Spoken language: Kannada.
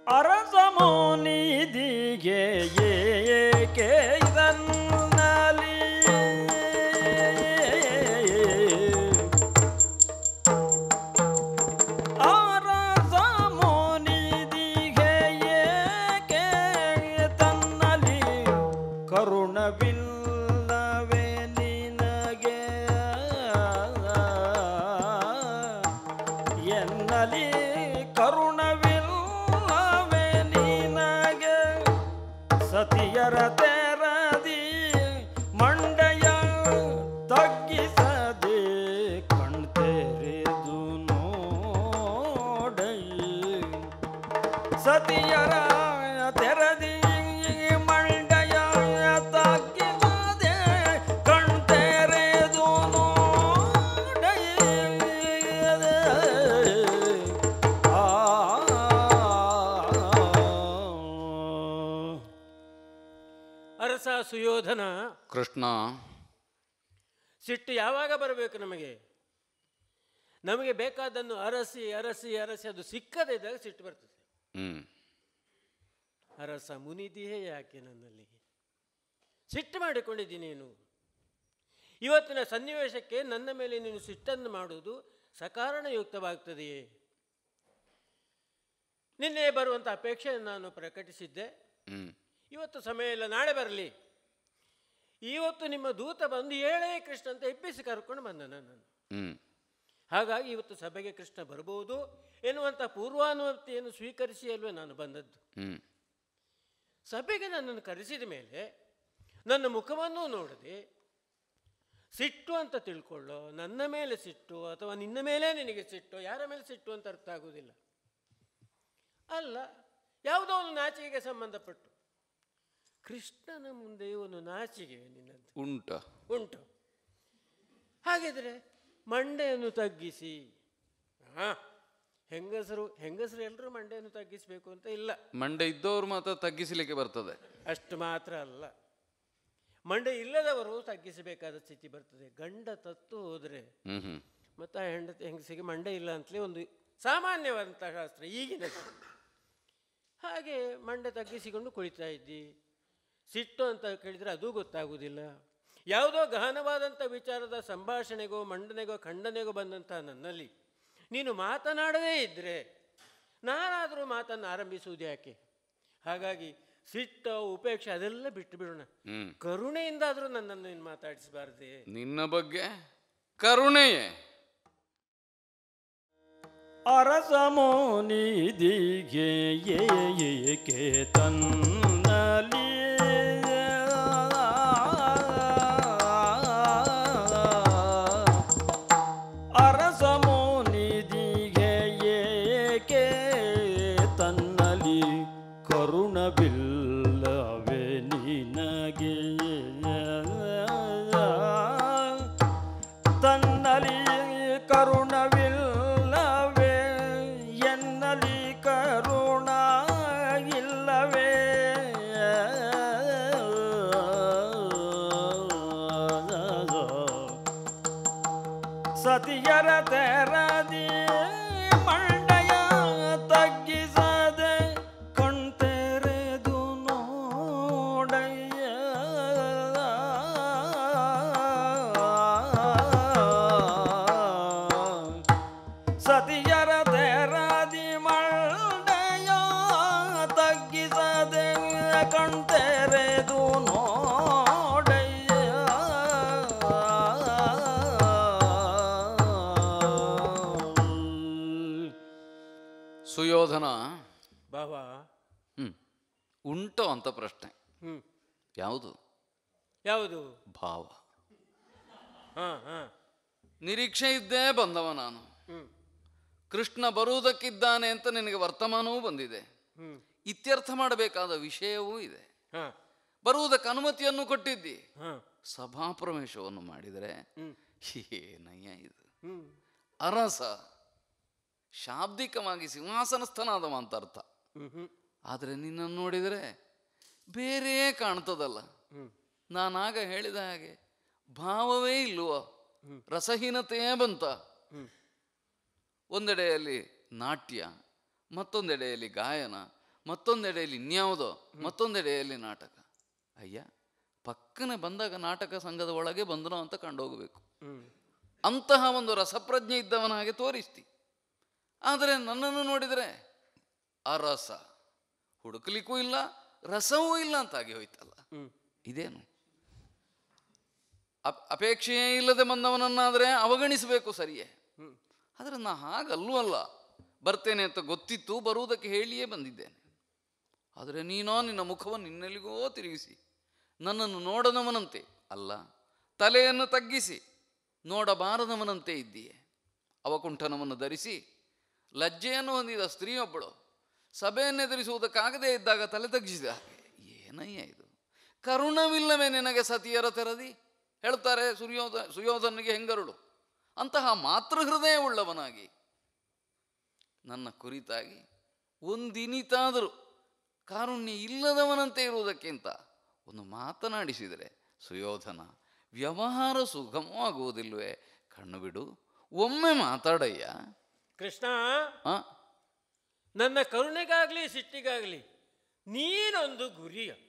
ಅರಸಮೋನಿದಿಗೆ ಏಕೆ ಇದನ್ನಲಿ ಅರಸಮೋನಿದಿಗೆ ಏಕೆ ತನ್ನಲಿ ಕರುಣವಿಲ್ಲವೇ ನಿನಗೆ ಎನ್ನಲಿ ಕರುಣವಿಲ್ಲವೇ ನಿನಗೆ ಸತಿಯರ ತೆರದಿ ಮಂಡಯ ತಗ್ಗಿಸದೆ ಕಣ್ತೆರೆದು ನೋಡೈ ಸತಿಯರ ತೆರದಿ ಮಂಡಯ ತಗ್ಗಿಸದೆ ಕಣ್ತೆರೆದು ನೋಡೈ ಆ ಅರಸ ಸುಯೋಧನ ಕೃಷ್ಣ ಸಿಟ್ಟು ಯಾವಾಗ ಬರಬೇಕು ನಮಗೆ ನಮಗೆ ಬೇಕಾದನ್ನು ಅರಸಿ ಅರಸಿ ಅರಸಿ ಅದು ಸಿಕ್ಕದೇ ಇದ್ದಾಗ ಸಿಟ್ಟು ಬರ್ತದೆ ಹ್ಮ್ ಅರಸ ಮುನಿದಿಯೇ ಯಾಕೆ ನನ್ನಲ್ಲಿ ಸಿಟ್ಟು ಮಾಡಿಕೊಂಡಿದ್ದೀನಿ ನೀನು ಇವತ್ತಿನ ಸನ್ನಿವೇಶಕ್ಕೆ ನನ್ನ ಮೇಲೆ ನೀನು ಸಿಟ್ಟನ್ನು ಮಾಡುವುದು ಸಕಾರಣಯುಕ್ತವಾಗ್ತದೆಯೇ ನಿನ್ನೆ ಬರುವಂಥ ಅಪೇಕ್ಷೆಯನ್ನು ನಾನು ಪ್ರಕಟಿಸಿದ್ದೆ ಹ್ಮ್ ಇವತ್ತು ಸಮಯ ಇಲ್ಲ ನಾಳೆ ಬರಲಿ ಇವತ್ತು ನಿಮ್ಮ ದೂತ ಬಂದು ಏಳೇ ಕೃಷ್ಣ ಅಂತ ಎಬ್ಬಿಸಿ ಕರ್ಕೊಂಡು ಬಂದ ನನ್ನನ್ನು ಹ್ಮ್ ಹಾಗಾಗಿ ಇವತ್ತು ಸಭೆಗೆ ಕೃಷ್ಣ ಬರಬಹುದು ಎನ್ನುವಂಥ ಪೂರ್ವಾನುಮತಿಯನ್ನು ಸ್ವೀಕರಿಸಿ ಅಲ್ವೇ ನಾನು ಬಂದದ್ದು ಹ್ಮ್ ಸಭೆಗೆ ನನ್ನನ್ನು ಕರೆಸಿದ ಮೇಲೆ ನನ್ನ ಮುಖವನ್ನೂ ನೋಡದೆ ಸಿಟ್ಟು ಅಂತ ತಿಳ್ಕೊಳ್ಳೋ ನನ್ನ ಮೇಲೆ ಸಿಟ್ಟು ಅಥವಾ ನಿನ್ನ ಮೇಲೆ ನಿನಗೆ ಸಿಟ್ಟು ಯಾರ ಮೇಲೆ ಸಿಟ್ಟು ಅಂತ ಅರ್ಥ ಆಗುವುದಿಲ್ಲ ಅಲ್ಲ ಯಾವುದೋ ಒಂದು ನಾಚಿಕೆಗೆ ಸಂಬಂಧಪಟ್ಟು ಕೃಷ್ಣನ ಮುಂದೆ ಒಂದು ನಾಚಿಕೆ ನಿನ್ನದ್ದು ಉಂಟ ಉಂಟು ಹಾಗಿದ್ರೆ ಮಂಡೆಯನ್ನು ತಗ್ಗಿಸಿ ಹಾ ಹೆಂಗಸರು ಹೆಂಗಸರು ಎಲ್ಲರೂ ಮಂಡೆಯನ್ನು ತಗ್ಗಿಸಬೇಕು ಅಂತ ಇಲ್ಲ ಮಂಡೆ ಇದ್ದವ್ರು ಮಾತ್ರ ತಗ್ಗಿಸಲಿಕ್ಕೆ ಬರ್ತದೆ ಅಷ್ಟು ಮಾತ್ರ ಅಲ್ಲ ಮಂಡೆ ಇಲ್ಲದವರು ತಗ್ಗಿಸಬೇಕಾದ ಸ್ಥಿತಿ ಬರ್ತದೆ ಗಂಡ ತತ್ತು ಹೋದರೆ ಹ್ಮ್ ಹ್ಮ್ ಮತ್ತು ಆ ಹೆಂಡತಿ ಹೆಂಗಸಿಗೆ ಮಂಡೆ ಇಲ್ಲ ಅಂತಲೇ ಒಂದು ಸಾಮಾನ್ಯವಾದಂಥ ಶಾಸ್ತ್ರ ಈಗಿನದು ಹಾಗೆ ಮಂಡೆ ತಗ್ಗಿಸಿಕೊಂಡು ಕುಳಿತಾ ಇದ್ದಿ ಸಿಟ್ಟು ಅಂತ ಕೇಳಿದರೆ ಅದೂ ಗೊತ್ತಾಗುವುದಿಲ್ಲ ಯಾವುದೋ ಗಹನವಾದಂಥ ವಿಚಾರದ ಸಂಭಾಷಣೆಗೋ ಮಂಡನೆಗೋ ಖಂಡನೆಗೋ ಬಂದಂಥ ನನ್ನಲ್ಲಿ ನೀನು ಮಾತನಾಡದೇ ಇದ್ದರೆ ನಾನಾದರೂ ಮಾತನ್ನು ಆರಂಭಿಸುವುದು ಯಾಕೆ ಹಾಗಾಗಿ ಸಿಟ್ಟು ಉಪೇಕ್ಷೆ ಅದೆಲ್ಲ ಬಿಟ್ಟು ಬಿಡೋಣ ಹ್ಮ್ ಕರುಣೆಯಿಂದಾದರೂ ನನ್ನನ್ನು ನೀನು ಮಾತಾಡಿಸಬಾರ್ದೆ ನಿನ್ನ ಬಗ್ಗೆ ಕರುಣೆಯೇ ಅರಸಮೋನಿದಿಗೆ ಏಕೆ ತನ್ನಲಿ ಅರಸಮೋನಿದಿಗೆ ಏಕೆ ತನ್ನಲಿ ಕರುಣವಿಲ್ಲವೇ ನಿನಗೆ ತನ್ನಲಿ ಕರುಣವಿಲ್ಲವೇ ಎನ್ನಲಿ ಕರುಣ ಇಲ್ಲವೇ ಸತಿಯರ ತೆರದಿ ಮಂಡಯ ತಗ್ಗಿಸದೆ ಕಣ್ತೆರೆದು ನೋಡಯ್ಯ ಸತಿಯರ ತೆರದಿ ಮಂಡಯ ತಗ್ಗಿಸದೆ ಕಣ್ತೆರೆದು ನೋಡಯ್ಯ ಸುಯೋಧನ ಬಾಬಾ ಹ್ಮ್ ಉಂಟು ಅಂತ ಪ್ರಶ್ನೆ ಹ್ಞೂ ಯಾವುದು ಯಾವುದು ಭಾವ ಹಾಂ ಹಾಂ ನಿರೀಕ್ಷೆ ಇದ್ದೇ ಬಂದವ ನಾನು ಹ್ಞೂ ಕೃಷ್ಣ ಬರುವುದಕ್ಕಿದ್ದಾನೆ ಅಂತ ನಿನಗೆ ವರ್ತಮಾನವೂ ಬಂದಿದೆ ಹ್ಞೂ ಇತ್ಯರ್ಥ ಮಾಡಬೇಕಾದ ವಿಷಯವೂ ಇದೆ ಹಾಂ ಬರುವುದಕ್ಕೆ ಅನುಮತಿಯನ್ನು ಕೊಟ್ಟಿದ್ದಿ ಹಾಂ ಸಭಾಪ್ರವೇಶವನ್ನು ಮಾಡಿದರೆ ಹ್ಞೂ ಏನಯ್ಯ ಇದು ಹ್ಞೂ ಅರಸ ಶಾಬ್ದಿಕವಾಗಿ ಸಿಂಹಾಸನಸ್ಥನಾದವ ಅಂತ ಅರ್ಥ ಹ್ಞೂ ಹ್ಞೂ ಆದರೆ ನಿನ್ನನ್ನು ನೋಡಿದರೆ ಬೇರೆಯೇ ಕಾಣ್ತದಲ್ಲ ಹ್ಞೂ ನಾನಾಗ ಹೇಳಿದ ಹಾಗೆ ಭಾವವೇ ಇಲ್ವ ರಸಹೀನತೆಯೇ ಬಂತ ಒಂದೆಡೆಯಲ್ಲಿ ನಾಟ್ಯ ಮತ್ತೊಂದೆಡೆಯಲ್ಲಿ ಗಾಯನ ಮತ್ತೊಂದೆಡೆಯಲ್ಲಿ ಇನ್ಯಾವುದೋ ಮತ್ತೊಂದೆಡೆಯಲ್ಲಿ ನಾಟಕ ಅಯ್ಯ ಪಕ್ಕನೆ ಬಂದಾಗ ನಾಟಕ ಸಂಘದ ಒಳಗೆ ಬಂದನೋ ಅಂತ ಕಂಡೋಗಬೇಕು ಹ್ಮ್ ಅಂತಹ ಒಂದು ರಸಪ್ರಜ್ಞೆ ಇದ್ದವನ ಹಾಗೆ ತೋರಿಸ್ತಿ ಆದರೆ ನನ್ನನ್ನು ನೋಡಿದರೆ ಆ ರಸ ಹುಡುಕಲಿಕ್ಕೂ ಇಲ್ಲ ರಸವೂ ಇಲ್ಲ ಅಂತಾಗಿ ಹೋಯ್ತಲ್ಲ ಹ್ಮ್ ಇದೇನು ಅಪ್ ಅಪೇಕ್ಷೆಯೇ ಇಲ್ಲದೆ ಬಂದವನನ್ನಾದರೆ ಅವಗಣಿಸಬೇಕು ಸರಿಯೇ ಹ್ಮ್ ಆದರೆ ನಾ ಹಾಗಲ್ಲೂ ಅಲ್ಲ ಬರ್ತೇನೆ ಅಂತ ಗೊತ್ತಿತ್ತು ಬರುವುದಕ್ಕೆ ಹೇಳಿಯೇ ಬಂದಿದ್ದೇನೆ ಆದರೆ ನೀನೋ ನಿನ್ನ ಮುಖವನ್ನು ಇನ್ನೆಲ್ಲಿಗೋ ತಿರುಗಿಸಿ ನನ್ನನ್ನು ನೋಡದವನಂತೆ ಅಲ್ಲ ತಲೆಯನ್ನು ತಗ್ಗಿಸಿ ನೋಡಬಾರದವನಂತೆ ಇದ್ದೀಯೆ ಅವಕುಂಠನವನ್ನು ಧರಿಸಿ ಲಜ್ಜೆಯನ್ನು ಹೊಂದಿದ ಸ್ತ್ರೀಯೊಬ್ಬಳು ಸಭೆಯನ್ನೆದುರಿಸುವುದಕ್ಕಾಗದೇ ಇದ್ದಾಗ ತಲೆ ತಗ್ಗಿಸಿದ ಹಾಗೆ ಏನಯ್ಯ ಇದು ಕರುಣವಿಲ್ಲವೇ ನಿನಗೆ ಸತಿಯರ ತೆರದಿ ಹೇಳ್ತಾರೆ ಸುಯೋಧ ಸುಯೋಧನಿಗೆ ಹೆಂಗರುಳು ಅಂತಹ ಮಾತೃ ಹೃದಯವುಳ್ಳವನಾಗಿ ನನ್ನ ಕುರಿತಾಗಿ ಒಂದಿನಿತಾದರೂ ಕಾರುಣ್ಯ ಇಲ್ಲದವನಂತೆ ಇರುವುದಕ್ಕಿಂತ ಒಂದು ಮಾತನಾಡಿಸಿದರೆ ಸುಯೋಧನ ವ್ಯವಹಾರ ಸುಗಮವಾಗುವುದಿಲ್ವೇ ಕಣ್ಣು ಬಿಡು ಒಮ್ಮೆ ಮಾತಾಡಯ್ಯ ಕೃಷ್ಣ ಆ? ನನ್ನ ಕರುಣೆಗಾಗ್ಲಿ ಸಿಟ್ಟಿಗಾಗ್ಲಿ ನೀನೊಂದು ಗುರಿಯ